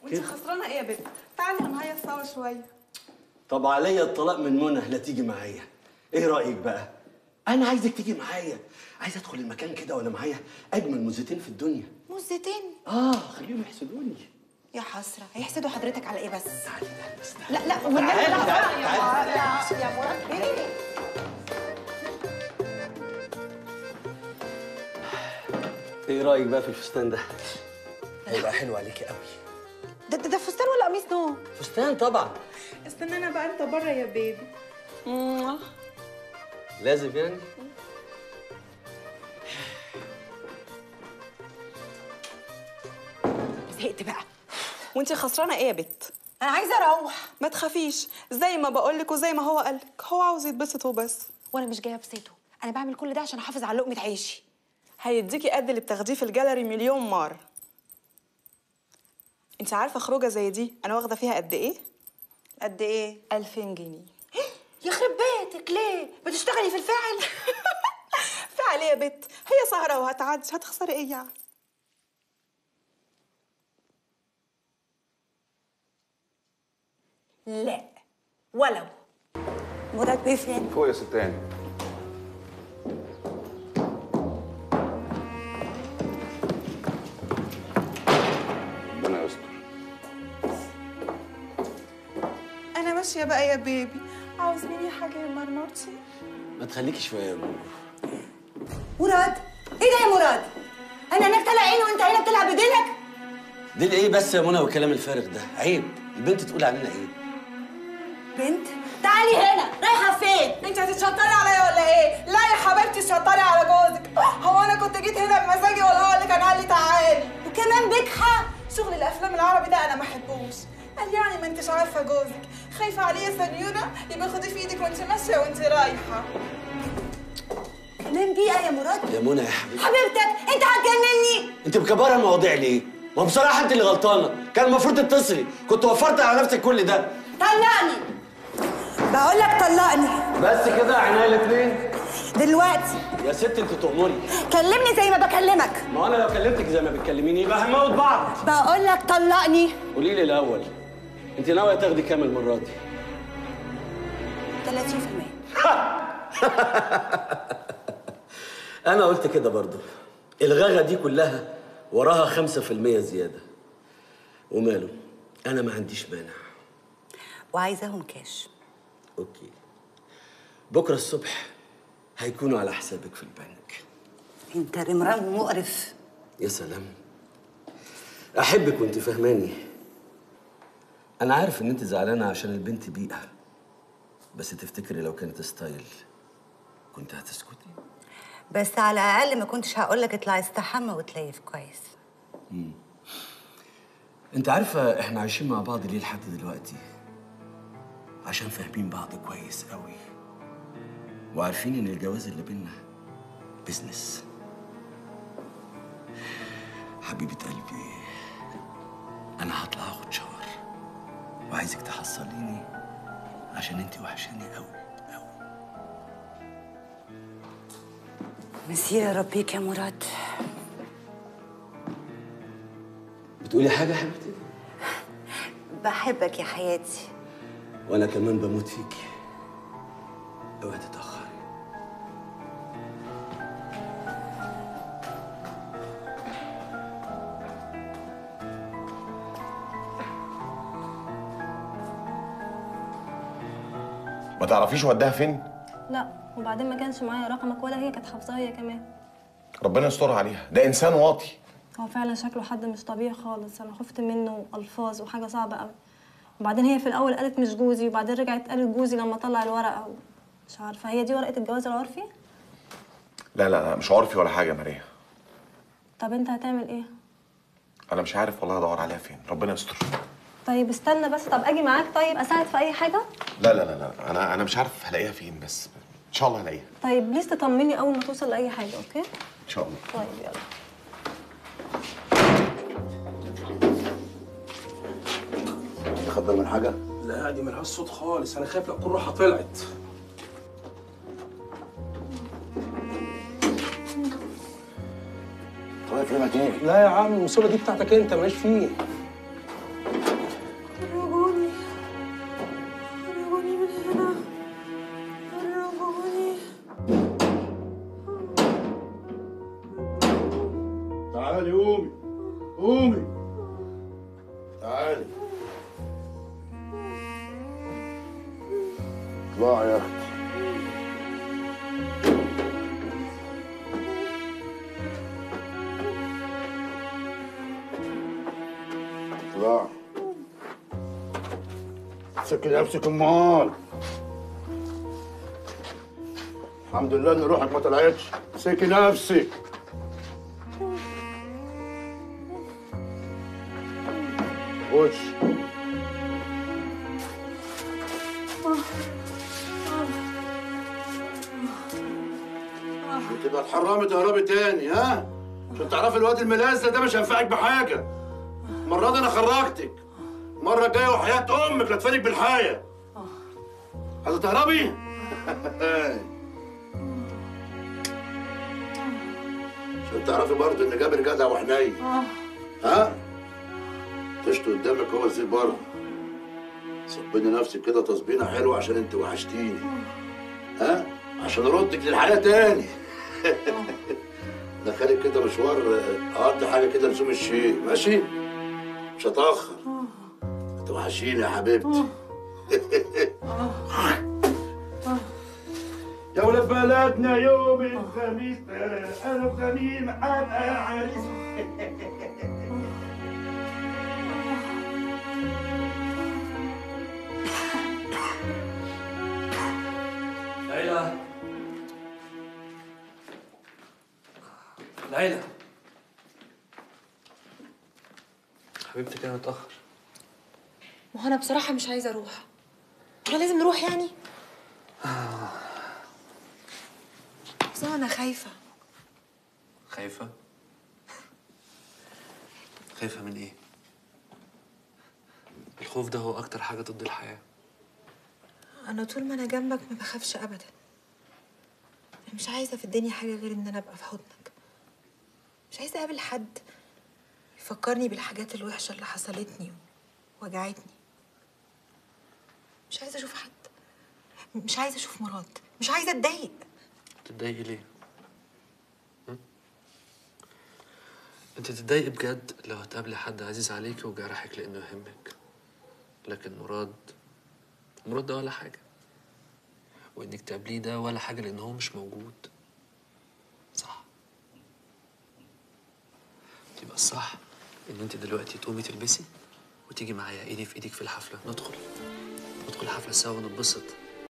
انت خسرانه ايه يا بنت تعالي هنهيص سوا شويه طب عليا الطلاق من منى لا تيجي معايا ايه رايك بقى انا عايزك تيجي معايا عايز ادخل المكان كده وانا معايا اجمل موزتين في الدنيا موزتين اه خليهم يحسدوني يا حسره هيحسدوا حضرتك على ايه بس تعالي تعالي بس لا لا والنبي تعالي لا تعالي تعالي يا يا مراد ايه ايه رايك بقى في الفستان ده هيبقى حلو عليكي قوي ده ده, ده فستان ولا قميص نوم فستان طبعا استنانا بقى انت بره يا بيبي لازم يعني زهقت بقى وانت خسرانه ايه يا بت انا عايزه اروح ما تخافيش زي ما بقولك وزي ما هو قالك هو عاوز يتبسط وبس وانا مش جايه بسيته انا بعمل كل ده عشان احافظ على لقمه عيشي هيديكي قد اللي بتاخديه في الجاليري مليون مره انت عارفه خروجه زي دي انا واخده فيها قد ايه قد ايه 2000 جنيه يخرب بيتك ليه بتشتغلي في الفعل فعل ايه يا بت هي سهره وهتعدي هتخسري ايه يعني لا ولو مراد بيه فين فوق يا ستان ربنا يستر انا ماشيه بقى يا بيبي عاوز مني حاجه يا مرمرتي ما تخليكي شويه يا ماما مراد ايه ده يا مراد انا هناك طالع عيني وانت هنا بتلعب بديلك دي ايه بس يا منى والكلام الفارغ ده عيب البنت تقول علينا ايه بنت تعالي هنا رايحه فين انت هتتشطري عليا ولا ايه لا يا حبيبتي شطري على جوزك هو انا كنت جيت هنا بمزاجي ولا هو اللي كان قال لي تعالي وكمان بجحة شغل الافلام العربي ده انا ما احبوش قال يعني ما انتش عارفه جوزك خايفه عليه يا سنيوره يبقى خدي في ايدك وانت ماشيه وانت رايحه كمان بيئة يا مراد يا منى يا حبيبتي حبيبتك انت هتجنني انت مكبره المواضيع ليه ما بصراحه انت اللي غلطانه كان المفروض تتصلي كنت وفرت على نفسك كل ده طلقني بقول لك طلقني بس كده عينيا الاثنين دلوقتي يا ست انت تؤمري كلمني زي ما بكلمك ما انا لو كلمتك زي ما بتكلميني يبقى هنموت بعض بقول لك طلقني قولي لي الاول انت ناويه تاخدي كام المره دي 30% انا قلت كده برضو الغاغه دي كلها وراها خمسة في المية زيادة وماله أنا ما عنديش مانع وعايزاهم كاش أوكي بكرة الصبح هيكونوا على حسابك في البنك انت رمرام مقرف يا سلام أحبك وأنت فهماني أنا عارف إن أنت زعلانة عشان البنت بيئة بس تفتكري لو كانت ستايل كنت هتسكتي بس على الاقل ما كنتش هقول لك اطلع استحمى وتليف كويس انت عارفة احنا عايشين مع بعض ليه لحد دلوقتي عشان فاهمين بعض كويس قوي وعارفين ان الجواز اللي بينا بيزنس حبيبة قلبي انا هطلع اخد شاور وعايزك تحصليني عشان انت وحشاني قوي قوي مسير يا ربيك يا مراد بتقولي حاجة يا حبيبتي بحبك يا حياتي وانا كمان بموت فيكي اوعي تتأخري ما تعرفيش وداها فين لا وبعدين ما كانش معايا رقمك ولا هي كانت حافظاه هي كمان ربنا يسترها عليها ده انسان واطي هو فعلا شكله حد مش طبيعي خالص انا خفت منه الفاظ وحاجه صعبه قوي وبعدين هي في الاول قالت مش جوزي وبعدين رجعت قالت جوزي لما طلع الورقه مش عارفه هي دي ورقه الجواز العرفي لا لا لا مش عرفي ولا حاجه يا ماريا طب انت هتعمل ايه انا مش عارف والله ادور عليها فين ربنا يستر طيب استنى بس طب اجي معاك طيب اساعد في اي حاجه لا لا لا لا انا انا مش عارف هلاقيها فين بس ان شاء الله هلاقيها طيب بليز تطمني اول ما توصل لاي حاجه اوكي ان شاء الله طيب يلا خد بالك من حاجه لا دي ملهاش صوت خالص انا خايف لا تكون روحها طلعت طيب فهمت ايه لا يا عم المصيبه دي بتاعتك انت ماليش فيه تعالي اطلعي يا اختي اطلعي سكي نفسك امال الحمد لله ان روحك ما طلعتش سكي نفسك خش تبقى تحرمي تهربي تاني ها عشان تعرفي الواد الملازة ده مش هينفعك بحاجة المرة دي انا خرجتك المرة الجاية وحياة امك لا تفارق بالحياة عايزة تهربي؟ عشان تعرفي برضه ان جابر جدع وحنين ها؟ تشتي قدامك هو الزيت بره صبني نفسك كده تصبينه حلوه عشان انت وحشتيني ها عشان اردك للحياه تاني دخلك كده مشوار اقضي حاجه كده لزوم الشيء ماشي مش هتاخر توحشيني يا حبيبتي يا ولاد بلدنا يوم الخميس انا وتميم ابقى عريس ليلى ليلى حبيبتي كده متأخر ما هو انا بصراحه مش عايزه اروح احنا لازم نروح يعني بس انا خايفه خايفة؟ خايفة من ايه؟ الخوف ده هو أكتر حاجة ضد الحياة انا طول ما انا جنبك ما بخافش ابدا انا مش عايزه في الدنيا حاجه غير ان انا ابقى في حضنك مش عايزه اقابل حد يفكرني بالحاجات الوحشه اللي حصلتني ووجعتني مش عايزه اشوف حد مش عايزه اشوف مراد مش عايزه اتضايق تتضايقي ليه؟ م? انت تتضايقي بجد لو هتقابلي حد عزيز عليكي وجرحك لانه يهمك لكن مراد مراد ده ولا حاجة وانك تقابليه ده ولا حاجة لان هو مش موجود صح يبقى الصح ان انت دلوقتي تقومي تلبسي وتيجي معايا ايدي في ايديك في الحفلة ندخل ندخل الحفلة سوا ونتبسط